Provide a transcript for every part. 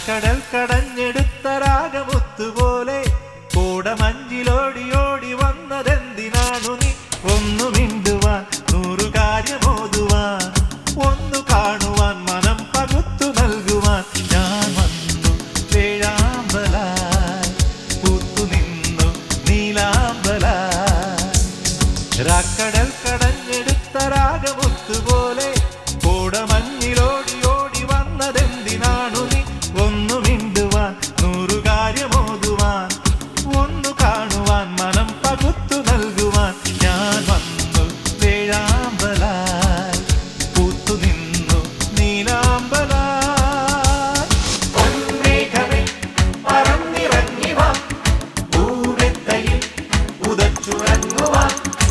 രാക്കടൽ കടഞ്ഞെടുത്ത രാഗമുത്തുപോലെ കൂടമഞ്ചിലോടി ഓടി വന്നതെന്തിനാണു നീ ഒന്നു മിണ്ടുവാൻ നൂറു കാര്യമോതുവാൻ ഒന്നു കാണുവാൻ മനം പകുത്തു നൽകുവാൻ ഞാൻ വന്നു വേഴാമ്പലായി പൂത്തു നിന്നു നീലാമ്പലായി രാക്കടൽ കടഞ്ഞെടുത്ത രാഗമുത്തുപോലെ കൂടമഞ്ഞിലോടി ഓടി വന്നതെന്തിനാണു നീ ഒന്നു മിണ്ടുവാൻ നൂറു കാര്യമോതുവാൻ ഒന്നു കാണുവാൻ മനം പകുത്തു നൽകുവാൻ ഞാൻ വന്നു വേഴാമ്പലായി പൂത്തു നിന്നു നീലാമ്പലായി പൊന്മേഘമേ പറന്നിറങ്ങി വാ ഭൂമെത്തയിൽ ഉദച്ചുറങ്ങുവാൻ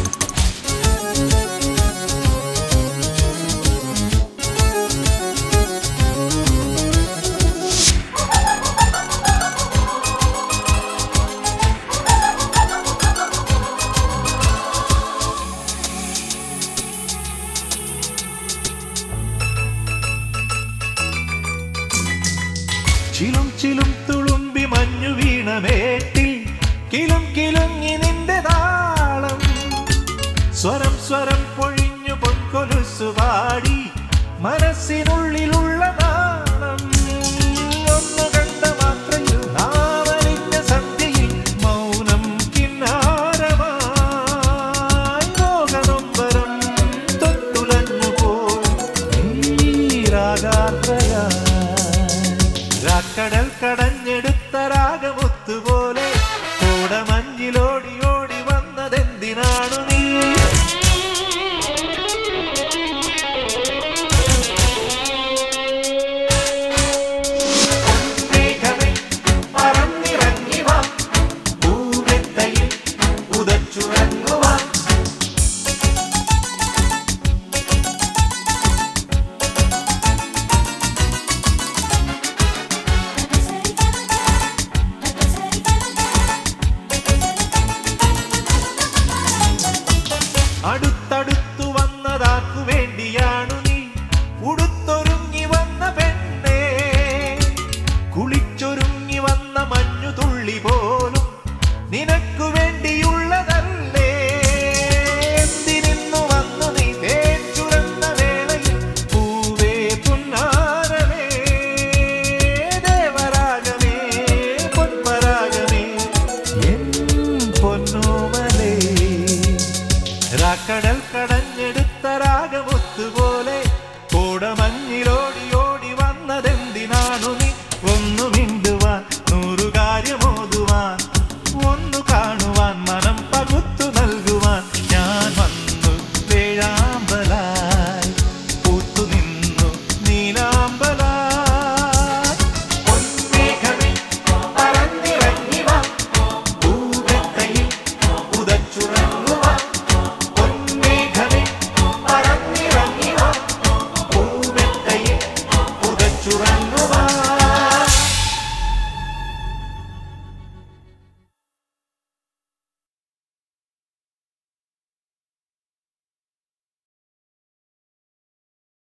ചിലും ചിലും തുളുമ്പി മഞ്ഞു വീണമേട്ടിൽ കിലും കിലുങ്ങി നിന്റെ താളം സ്വരം സ്വരം പൊഴിഞ്ഞു പൊൻകൊലുസു പാടി മനസ്സിനുള്ളിലുള്ള നാണം ഒന്നു കണ്ട മാത്രയിൽ നാവലിഞ്ഞ സന്ധ്യയിൽ മൗനം കിന്നാരമായി മോഹനൊമ്പരം തൊട്ടുലഞ്ഞു പോയി നീരാകാത്രയായി രാക്കടൽ കടഞ്ഞെടുത്ത രാഗമുത്തുപോലെ കൂടമഞ്ഞിലോടി ഓടി വന്നതെന്തിനാണു നീ മേഘമേ പറന്നിറങ്ങി വാ ഭൂമെത്തയിൽ ഉദച്ചുറങ്ങുവാൻ അടുത്തടുത്തു വന്നതാക്കു വേണ്ടിയാണു നീ ഉടുത്തൊരുങ്ങി വന്ന പെണ്ണേ കുളിച്ചൊരുങ്ങി വന്ന മഞ്ഞു തുള്ളി പോലും നിനക്കു വേണ്ടിയുള്ള